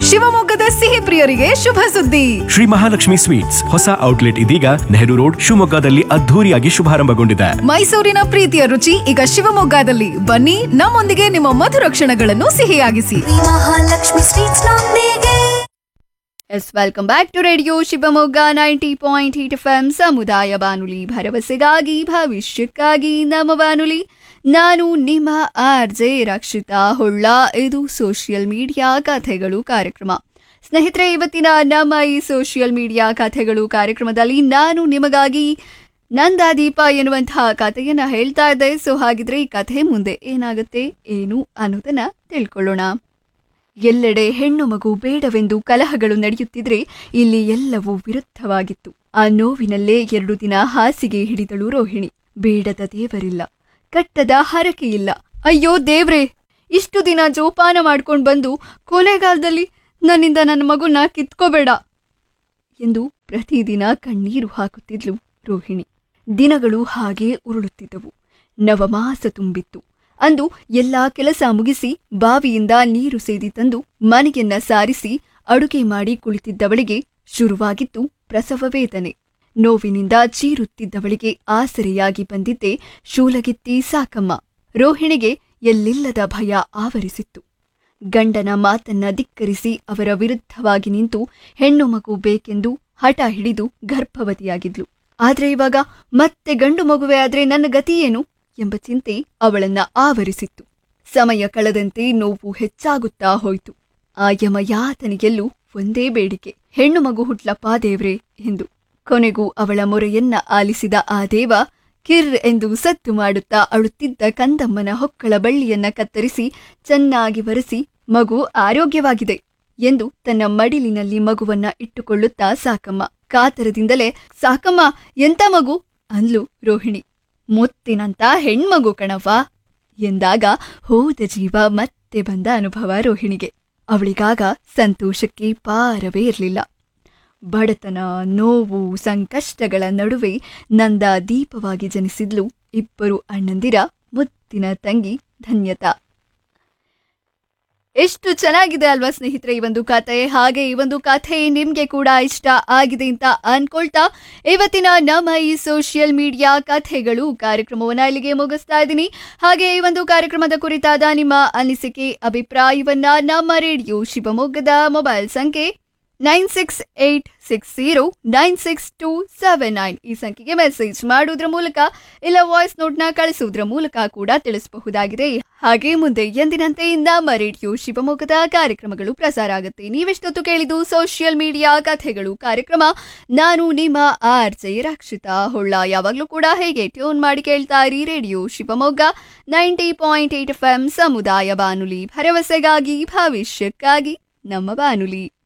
ಶಿವಮೊಗ್ಗದ ಸಿಹಿ ಪ್ರಿಯರಿಗೆ ಶುಭ ಸುದ್ದಿ ಶ್ರೀ ಮಹಾಲಕ್ಷ್ಮಿ ಸ್ವೀಟ್ಸ್ ಹೊಸ ಔಟ್ಲೆಟ್ ಇದೀಗ ನೆಹರು ರೋಡ್ ಶಿವಮೊಗ್ಗದಲ್ಲಿ ಅದ್ಧೂರಿಯಾಗಿ ಶುಭಾರಂಭಗೊಂಡಿದೆ ಮೈಸೂರಿನ ಪ್ರೀತಿಯ ರುಚಿ ಈಗ ಶಿವಮೊಗ್ಗದಲ್ಲಿ ಬನ್ನಿ ನಮ್ಮೊಂದಿಗೆ ನಿಮ್ಮ ಮಧುರ ಕ್ಷಣಗಳನ್ನು ಸಿಹಿಯಾಗಿಸಿ ಮಹಾಲಕ್ಷ್ಮಿ ಸ್ವೀಟ್ಸ್ ನೊಂದಿಗೆ ಎಸ್ welcome back to radio Shivamogga ninety point eight F M ಸಮುದಾಯ ಬಾನುಲಿ ಭರವಸೆಗಾಗಿ ಭವಿಷ್ಯಕ್ಕಾಗಿ ನಮ್ಮ ಬಾನುಲಿ ನಾನು ನಿಮ್ಮ ಆರ್ ಜೆ ರಕ್ಷಿತಾ ಹೊಳ್ಳ ಇದು ಸೋಷಿಯಲ್ ಮೀಡಿಯಾ ಕಥೆಗಳು ಕಾರ್ಯಕ್ರಮ ಸ್ನೇಹಿತರೆ ಇವತ್ತಿನ ನಮ್ಮ ಈ ಸೋಷಿಯಲ್ ಮೀಡಿಯಾ ಕಥೆಗಳು ಕಾರ್ಯಕ್ರಮದಲ್ಲಿ ನಾನು ನಿಮಗಾಗಿ ನಂದಾದೀಪ ಎನ್ನುವಂತಹ ಕಥೆಯನ್ನ ಹೇಳ್ತಾ ಇದ್ದೆ ಸೊ ಹಾಗಿದ್ರೆ ಈ ಕಥೆ ಮುಂದೆ ಏನಾಗುತ್ತೆ ಏನು ಅನ್ನೋದನ್ನ ತಿಳ್ಕೊಳ್ಳೋಣ ಎಲ್ಲೆಡೆ ಹೆಣ್ಣು ಮಗು ಬೇಡವೆಂದು ಕಲಹಗಳು ನಡೆಯುತ್ತಿದ್ರೆ ಇಲ್ಲಿ ಎಲ್ಲವೂ ವಿರುದ್ಧವಾಗಿತ್ತು ಆ ನೋವಿನಲ್ಲೇ ಎರಡು ದಿನ ಹಾಸಿಗೆ ಹಿಡಿದಳು ರೋಹಿಣಿ ಬೇಡದ ದೇವರಿಲ್ಲ ಕಟ್ಟದ ಹರಕೆಯಿಲ್ಲ ಅಯ್ಯೋ ದೇವ್ರೇ ಇಷ್ಟು ದಿನ ಜೋಪಾನ ಮಾಡ್ಕೊಂಡು ಬಂದು ಕೊನೆಗಾಲದಲ್ಲಿ ನನ್ನಿಂದ ನನ್ನ ಮಗುನ ಕಿತ್ಕೋಬೇಡ ಎಂದು ಪ್ರತಿದಿನ ಕಣ್ಣೀರು ಹಾಕುತ್ತಿದ್ಲು ರೋಹಿಣಿ ದಿನಗಳು ಹಾಗೆ ಉರುಳುತ್ತಿದ್ದವು ನವಮಾಸ ತುಂಬಿತ್ತು ಅಂದು ಎಲ್ಲಾ ಕೆಲಸ ಮುಗಿಸಿ ಬಾವಿಯಿಂದ ನೀರು ಸೇದಿ ತಂದು ಮನೆಯನ್ನ ಸಾರಿಸಿ ಅಡುಗೆ ಮಾಡಿ ಕುಳಿತಿದ್ದವಳಿಗೆ ಶುರುವಾಗಿತ್ತು ಪ್ರಸವ ವೇದನೆ ನೋವಿನಿಂದ ಚೀರುತ್ತಿದ್ದವಳಿಗೆ ಆಸರೆಯಾಗಿ ಬಂದಿದ್ದೆ ಶೂಲಗಿತ್ತಿ ಸಾಕಮ್ಮ ರೋಹಿಣಿಗೆ ಎಲ್ಲಿಲ್ಲದ ಭಯ ಆವರಿಸಿತ್ತು ಗಂಡನ ಮಾತನ್ನ ಧಿಕ್ಕರಿಸಿ ಅವರ ವಿರುದ್ಧವಾಗಿ ನಿಂತು ಹೆಣ್ಣು ಮಗು ಬೇಕೆಂದು ಹಠ ಹಿಡಿದು ಗರ್ಭವತಿಯಾಗಿದ್ಲು ಆದ್ರೆ ಇವಾಗ ಮತ್ತೆ ಗಂಡು ಮಗುವೆ ಆದ್ರೆ ನನ್ನ ಗತಿ ಏನು ಎಂಬ ಚಿಂತೆ ಅವಳನ್ನ ಆವರಿಸಿತ್ತು ಸಮಯ ಕಳೆದಂತೆ ನೋವು ಹೆಚ್ಚಾಗುತ್ತಾ ಹೋಯಿತು ಆ ಯಮಯಾತನಿಗೆಲ್ಲೂ ಒಂದೇ ಬೇಡಿಕೆ ಹೆಣ್ಣು ಮಗು ಹುಟ್ಲಪ್ಪ ದೇವ್ರೆ ಎಂದು ಕೊನೆಗೂ ಅವಳ ಮೊರೆಯನ್ನ ಆಲಿಸಿದ ಆ ದೇವ ಕಿರ್ ಎಂದು ಸತ್ತು ಮಾಡುತ್ತಾ ಅಳುತ್ತಿದ್ದ ಕಂದಮ್ಮನ ಹೊಕ್ಕಳ ಬಳ್ಳಿಯನ್ನ ಕತ್ತರಿಸಿ ಚೆನ್ನಾಗಿ ಬರೆಸಿ ಮಗು ಆರೋಗ್ಯವಾಗಿದೆ ಎಂದು ತನ್ನ ಮಡಿಲಿನಲ್ಲಿ ಮಗುವನ್ನ ಇಟ್ಟುಕೊಳ್ಳುತ್ತಾ ಸಾಕಮ್ಮ ಕಾತರದಿಂದಲೇ ಸಾಕಮ್ಮ ಎಂತ ಮಗು ಅಂದ್ಲು ರೋಹಿಣಿ ಮುತ್ತಿನಂತ ಹೆಣ್ಮಗು ಕಣವ್ವ ಎಂದಾಗ ಹೋದ ಜೀವ ಮತ್ತೆ ಬಂದ ಅನುಭವ ರೋಹಿಣಿಗೆ ಅವಳಿಗಾಗ ಸಂತೋಷಕ್ಕೆ ಪಾರವೇ ಇರಲಿಲ್ಲ ಬಡತನ ನೋವು ಸಂಕಷ್ಟಗಳ ನಡುವೆ ನಂದ ದೀಪವಾಗಿ ಜನಿಸಿದ್ಲು ಇಬ್ಬರು ಅಣ್ಣಂದಿರ ಮುತ್ತಿನ ತಂಗಿ ಧನ್ಯತಾ ಎಷ್ಟು ಚೆನ್ನಾಗಿದೆ ಅಲ್ವಾ ಸ್ನೇಹಿತರೆ ಈ ಒಂದು ಕಥೆ ಹಾಗೆ ಈ ಒಂದು ಕಥೆ ನಿಮ್ಗೆ ಕೂಡ ಇಷ್ಟ ಆಗಿದೆ ಅಂತ ಅನ್ಕೊಳ್ತಾ ಇವತ್ತಿನ ನಮ್ಮ ಈ ಸೋಷಿಯಲ್ ಮೀಡಿಯಾ ಕಥೆಗಳು ಕಾರ್ಯಕ್ರಮವನ್ನ ಇಲ್ಲಿಗೆ ಮುಗಿಸ್ತಾ ಇದ್ದೀನಿ ಹಾಗೆ ಈ ಒಂದು ಕಾರ್ಯಕ್ರಮದ ಕುರಿತಾದ ನಿಮ್ಮ ಅನಿಸಿಕೆ ಅಭಿಪ್ರಾಯವನ್ನ ನಮ್ಮ ರೇಡಿಯೋ ಶಿವಮೊಗ್ಗದ ಮೊಬೈಲ್ ಸಂಖ್ಯೆ nine six eight six zero nine six two seven nine ಈ ಸಂಖ್ಯೆಗೆ ಮೆಸೇಜ್ ಮಾಡುವುದರ ಮೂಲಕ ಇಲ್ಲ ವಾಯ್ಸ್ ನೋಟ್ನ ಕಳಿಸುವುದರ ಮೂಲಕ ಕೂಡ ತಿಳಿಸಬಹುದಾಗಿದೆ ಹಾಗೆ ಮುಂದೆ ಎಂದಿನಂತೆ ನಮ್ಮ ರೇಡಿಯೋ ಶಿವಮೊಗ್ಗದ ಕಾರ್ಯಕ್ರಮಗಳು ಪ್ರಸಾರ ಆಗುತ್ತೆ ನೀವೆಷ್ಟೊತ್ತು ಕೇಳಿದ್ದು ಸೋಷಿಯಲ್ ಮೀಡಿಯಾ ಕಥೆಗಳು ಕಾರ್ಯಕ್ರಮ ನಾನು ನಿಮ್ಮ ಆರ್ ಜೆ ರಕ್ಷಿತಾ ಹೊಳ್ಳ ಯಾವಾಗಲೂ ಕೂಡ ಹೇಗೆ ಟ್ಯೂನ್ ಮಾಡಿ ಕೇಳ್ತಾ ಇರಿ radio Shivamogga ninety point eight F M ಸಮುದಾಯ ಬಾನುಲಿ ಭರವಸೆಗಾಗಿ ಭವಿಷ್ಯಕ್ಕಾಗಿ ನಮ್ಮ ಬಾನುಲಿ